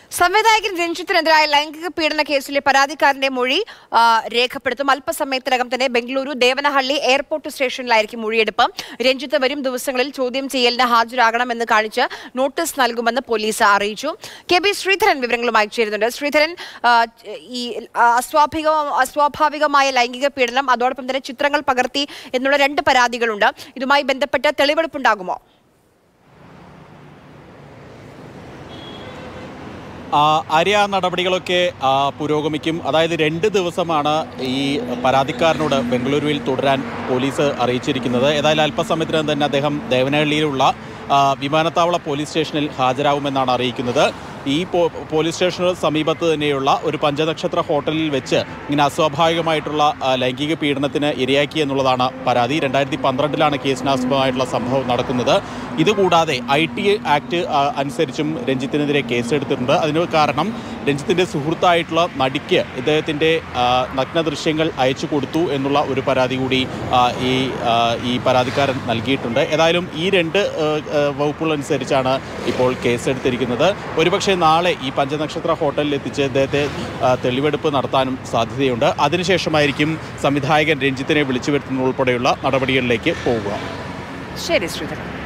സംവിധായകൻ രഞ്ജിത്തിനെതിരായ ലൈംഗിക പീഡന കേസിലെ പരാതിക്കാരന്റെ മൊഴി ആ, രേഖപ്പെടുത്തും അല്പസമയത്തിനകം തന്നെ ബംഗളൂരു ദേവനഹള്ളി എയർപോർട്ട് സ്റ്റേഷനിലായിരിക്കും മൊഴിയെടുപ്പ് രഞ്ജിത്ത് വരും ദിവസങ്ങളിൽ ചോദ്യം ചെയ്യലിന് ഹാജരാകണമെന്ന് കാണിച്ച് നോട്ടീസ് നൽകുമെന്ന് പോലീസ് അറിയിച്ചു കെ ബി ശ്രീധരൻ വിവരങ്ങളുമായി ചേരുന്നുണ്ട് ശ്രീധരൻ ആ, ഈ ആ, അസ്വാഭാവിക അസ്വാഭാവികമായ ലൈംഗിക പീഡനം അതോടൊപ്പം തന്നെ ചിത്രങ്ങൾ പകർത്തി എന്നുള്ള രണ്ട് പരാതികളുണ്ട് ഇതുമായി ബന്ധപ്പെട്ട് തെളിവെടുപ്പുണ്ടാകുമോ ആ, അരിയ നടപടികളൊക്കെ ആ, പുരോഗമിക്കും അതായത് രണ്ട് ദിവസമാണ് ഈ പരാതിക്കാരനോട് ബംഗളൂരുവിൽ തുടരാൻ പോലീസ് അറിയിച്ചിരിക്കുന്നത് ഏതായാലും അല്പസമയത്തിനകം തന്നെ അദ്ദേഹം ദേവനഹള്ളിയിലുള്ള ആ, വിമാനത്താവള പോലീസ് സ്റ്റേഷനിൽ ഹാജരാകുമെന്നാണ് അറിയിക്കുന്നത് ഈ പോ- പോലീസ് സ്റ്റേഷന് സമീപത്ത് തന്നെയുള്ള ഒരു പഞ്ചനക്ഷത്ര ഹോട്ടലിൽ വെച്ച് ഇങ്ങനെ അസ്വാഭാവികമായിട്ടുള്ള ആ, ലൈംഗിക പീഡനത്തിന് ഇരയാക്കി എന്നുള്ളതാണ് പരാതി രണ്ടായിരത്തി പന്ത്രണ്ടിലാണ് കേസിനാസ്പദമായിട്ടുള്ള സംഭവം നടക്കുന്നത് ഇതുകൂടാതെ ഐ ടി ആക്ട് ആ, അനുസരിച്ചും രഞ്ജിത്തിനെതിരെ കേസെടുത്തിട്ടുണ്ട് അതിന് കാരണം രഞ്ജിത്തിൻ്റെ സുഹൃത്തായിട്ടുള്ള നടിക്ക് ഇദ്ദേഹത്തിൻ്റെ ആ, നഗ്ന ദൃശ്യങ്ങൾ അയച്ചു കൊടുത്തു എന്നുള്ള ഒരു പരാതി കൂടി ആ, ഈ ആ, ഈ പരാതിക്കാരൻ നൽകിയിട്ടുണ്ട് ഏതായാലും ഈ രണ്ട് ആ, ആ, വകുപ്പുകൾ അനുസരിച്ചാണ് ഇപ്പോൾ കേസെടുത്തിരിക്കുന്നത് ഒരുപക്ഷെ നാളെ ഈ പഞ്ചനക്ഷത്ര ഹോട്ടലിൽ എത്തിച്ച് ഇദ്ദേഹത്തെ ആ, തെളിവെടുപ്പ് നടത്താനും സാധ്യതയുണ്ട് അതിനുശേഷമായിരിക്കും സംവിധായകൻ രഞ്ജിത്തിനെ വിളിച്ചു വരുത്തുന്നത് ഉൾപ്പെടെയുള്ള നടപടികളിലേക്ക് പോവുക ശരി ശ്രീധരൻ